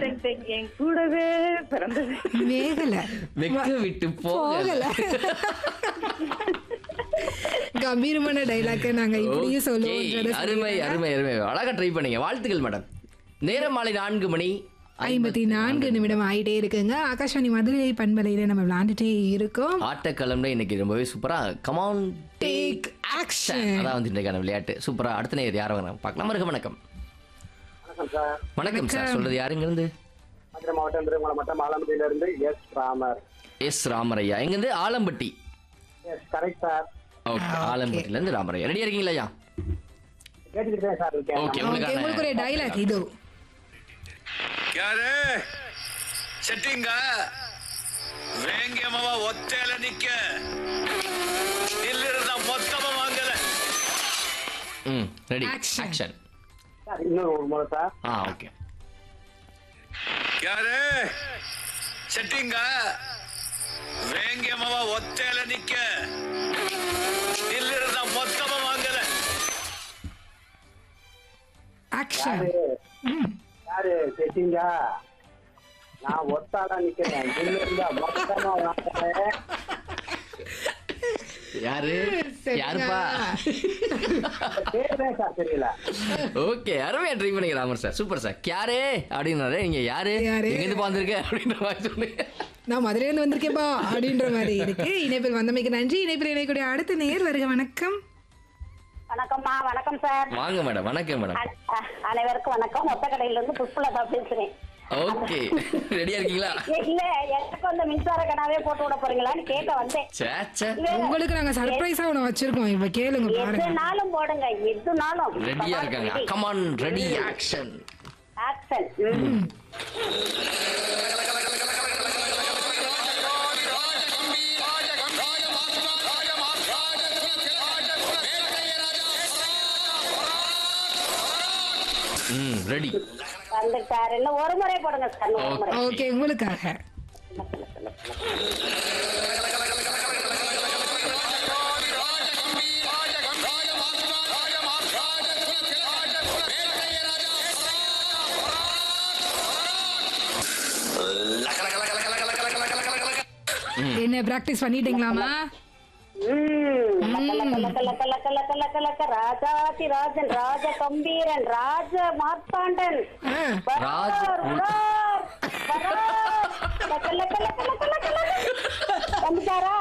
தென் தென் என் கூடவே பிறந்தது மேகல வெக்க விட்டு போகல போகல கம்பீரமான டைலாக்க நாங்க இப்படியே Okay, சொல்லுவோம் அருமை அருமை அருமை அழகா ட்ரை பண்ணீங்க வாழ்த்துக்கள் மேடம் நேரம் மாலை நான்கு மணி ஐம்பத்தி நான்கு நிமிடம் ஆயிட்டே இருக்குங்க ஆகாஷவாணி மதுரை பண்பலையில நம்ம விளையாண்டுட்டே இருக்கோம் ஆட்டக்களம்ல இன்னைக்கு ரொம்பவே சூப்பரா கமான் Take action. அதான் வந்து இன்றைக்கான விளையாட்டு சூப்பரா அடுத்த நேரம் யாரை வராங்க பார்க்கலாம் வருக வணக்கம் வணக்கம் சார் வணக்கம் சார் சொல்றது யாருங்க இருந்து மதுரை மாவட்டம் திருமலை மட்டம் ஆலம்பட்டியில இருந்து எஸ் ராமர் எஸ் ராமரையா எங்க இருந்து Alampatti yes correct sir okay ஆலம்பட்டில இருந்து ராமரையா ரெடியா இருக்கீங்களா ஐயா கேட்டுக்கிட்டு தான் சார் இருக்கேன் ஓகே ஓகே உங்களுக்கு உங்களுக்கான ஒரு டைலாக் இதோ ಯಾರೇ ಸೆಟ್ಟಿಂಗ வேங்கியமாவா ஒத்தையில நிக்க இல்லிருந்தா மொத்தமா வாங்கல ம் ரெடி Action. ஆக்ஷன் சார் இன்னொரு ஒரு முறை சார் ஆ ஓகே யாரே செட்டிங்க வேங்கியமாவா ஒத்தையில நிக்க இல்லிருந்தா மொத்தமா வாங்கல ஆக்ஷன் யாரு செட்டிங்கா நான் ஒத்தாடா நிக்கிறேன் இல்ல இருந்தா மொத்தமா வாங்குறேன். யாரு யாருப்பா பேர் தான் சார் தெரியல ஓகே அருமையா ட்ரை பண்ணீங்க ராமர் சார் சூப்பர் சார் யாரு அப்படின்னாரு நீங்க யாரு யாரு? எங்க இருந்து பாந்துருக்க அப்படின்ற மாதிரி சொன்னீங்க நான் மதுரையில இருந்து வந்திருக்கேன்பா அப்படின்ற மாதிரி இருக்கு இணைப்பில் வந்தமைக்கு நன்றி இணைப்பில் இணைக்கூடிய அடுத்த நேர் வருக வணக்கம் வணக்கம்மா வணக்கம் சார் வாங்க மேடம் வணக்கம் மேடம் அ- அ- அனைவருக்கும் வணக்கம் மொத்த கடையில இருந்து புஷ்பலதா பேசுறேன் ஓகே ரெடியா இருக்கீங்களா ஏ, இல்ல எனக்கு வந்து மின்சார கடாவே போட்டு விட போறீங்களான்னு கேட்க வந்தேன் சே சே இல்ல, உங்களுக்கு நாங்க சர்ப்ரைஸா ஒண்ணு வச்சிருக்கோம் இப்ப கேளுங்க பாருங்க எதுனாலும் போடுங்க எதுனாலும் ரெடியா இருக்காங்க கமான் ரெடி ஆக்ஷன் ஆக்சன் ம் ரெடி வந்துட்டாரு இன்னும் ஒரு முறை போடுங்க சார் இன்னும் ஒரு முறை ஓகே உங்களுக்காக என்ன பிராக்டிஸ் பண்ணிட்டீங்களாமா ம். லக்க, லக்க, லக்க, லக்க, லக்க, லக்க, லக்க, ராஜாதி ராஜன் ராஜ கம்பீரன் ராஜ மார்த்தாண்டன் ஆ, ராஜ- வரார், வரார், வரார். லக்க, லக்க, லக்க, லக்க, லக்க, லக்க. வந்துட்டாரா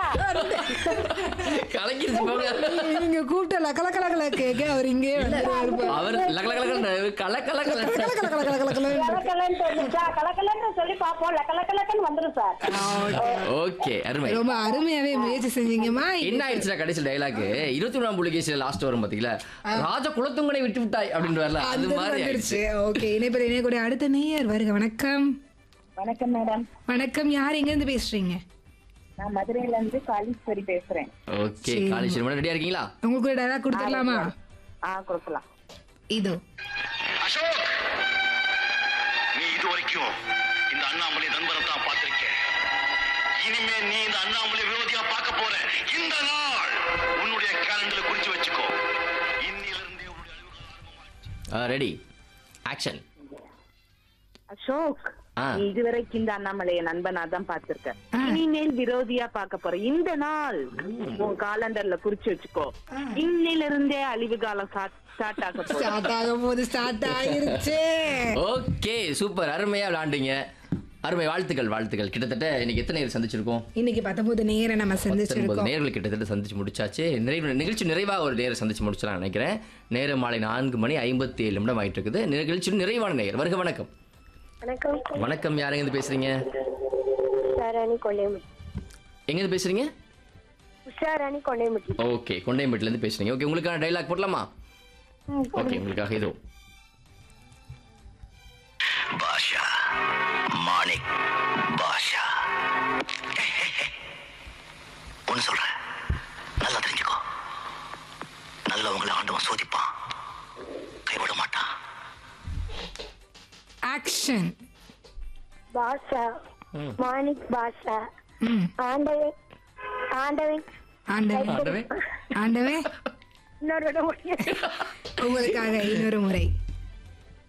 கலக்கிருச்சு போங்க நீங்க கூப்பிட்ட லக்க லக்க லக்க கேக்க அவர் இங்கே வந்துருவாரு பாரு. அவர் லக லக லக கல கல கல கல கல கல கல கல கலன்னு. கலக்கலன்னு வந்துச்சா கலக்கலன்னு சொல்லி பாப்போம் லக்க லக்க லக்கன்னு வந்துரும் சார் ஓகே அருமை ரொம்ப அருமையாவே முயற்சி செஞ்சீங்கம்மா என்ன ஆயிடுச்சுன்னா கடைசி டைலாக் இருபத்தி ஒன்றாம் புலிகேசியில லாஸ்ட் வரும் பாத்தீங்களா ராஜ குலத்துங்கனை விட்டு விட்டாய் அப்படின்னு வரல அது அந்த மாதிரி வந்துருச்சு ஆயிடுச்சு ஓகே இணைப்பில் இணையக்கூடிய அடுத்த நேயர் வருக வணக்கம் வணக்கம் மேடம் வணக்கம் யார் எங்க இருந்து பேசுறீங்க நான் மதுரையில இருந்து காளீஸ்வரி பேசுறேன் ஓகே காலேஜ் மேடம் ரெடியா இருக்கீங்களா உங்களுக்கு ஒரு டயலாக் கொடுத்துடலாமா ஆ கொடுக்கலாம் இதோ அசோக் நீ இது வரைக்கும் இந்த அண்ணாமலை நண்பரை தான் பார்த்திருக்க இனிமே நீ இந்த அண்ணாமலை விரோதியா பார்க்க போற இந்த நாள் உன்னுடைய கேலண்டர்ல குறிச்சு வச்சுக்கோ இன்னிலிருந்தே உன்னுடைய அலுவலகம் ரெடி ஆக்ஷன் அசோக் ஆ. நீ இதுவரைக்கும் இந்த அண்ணாமலைய நண்பனா தான் பார்த்திருக்க ஆ. இனிமேல் விரோதியா பார்க்க போற இந்த நாள் உன் காலண்டர்ல குறிச்சு வச்சுக்கோ இன்னில இருந்தே அழிவு காலம் ஸ்டார்ட் ஆக போகுது ஸ்டார்ட் ஆகும் போது ஸ்டார்ட் ஆயிருச்சு ஓகே சூப்பர் அருமையா விளையாண்டீங்க அருமை வாழ்த்துக்கள் வாழ்த்துக்கள் கிட்டத்தட்ட இன்னைக்கு எத்தனை நேரம் சந்திச்சிருக்கோம் இன்னைக்கு பத்தொன்பது நேரம் நம்ம பத்தொன்பது சந்திச்சிருக்கோம் நேர்கள் கிட்டத்தட்ட சந்திச்சு முடிச்சாச்சு நிறைவு நிகழ்ச்சி நிறைவாக ஒரு நேரம் சந்திச்சு முடிச்சலாம் நினைக்கிறேன் நேரம் மாலை நான்கு மணி ஐம்பத்தி ஏழு நிமிடம் ஆயிட்டு இருக்குது நிகழ்ச்சி நிறைவான நேர் வருக வணக்கம் வணக்கம் வணக்கம் யாருங்க இருந்து பேசுறீங்க உஷாராணி கொண்டைமுட்டி எங்க இருந்து பேசுறீங்க உஷாராணி கொண்டைமுட்டி ஓகே கொண்டையம்பேட்டில இருந்து பேசுறீங்க ஓகே உங்களுக்கான டைலாக் போடலாமா ஓகே உங்களுக்காக இதோ பாஷா மாணிக் பாஷா ஒன்னு சொல்றேன் நல்லா தெரிஞ்சுக்கோ நல்லவங்களை ஆண்டவன் சோதிப்பான் கைவிட மாட்டான் ஆக்ஷன் பாஷா மாணிக் பாஷா ம் ஆண்டவன் ஆண்டவன் ஆண்டவே ஆண்டவே ஆண்டவே இன்னொரு தடவை உங்களுக்காக இன்னொரு முறை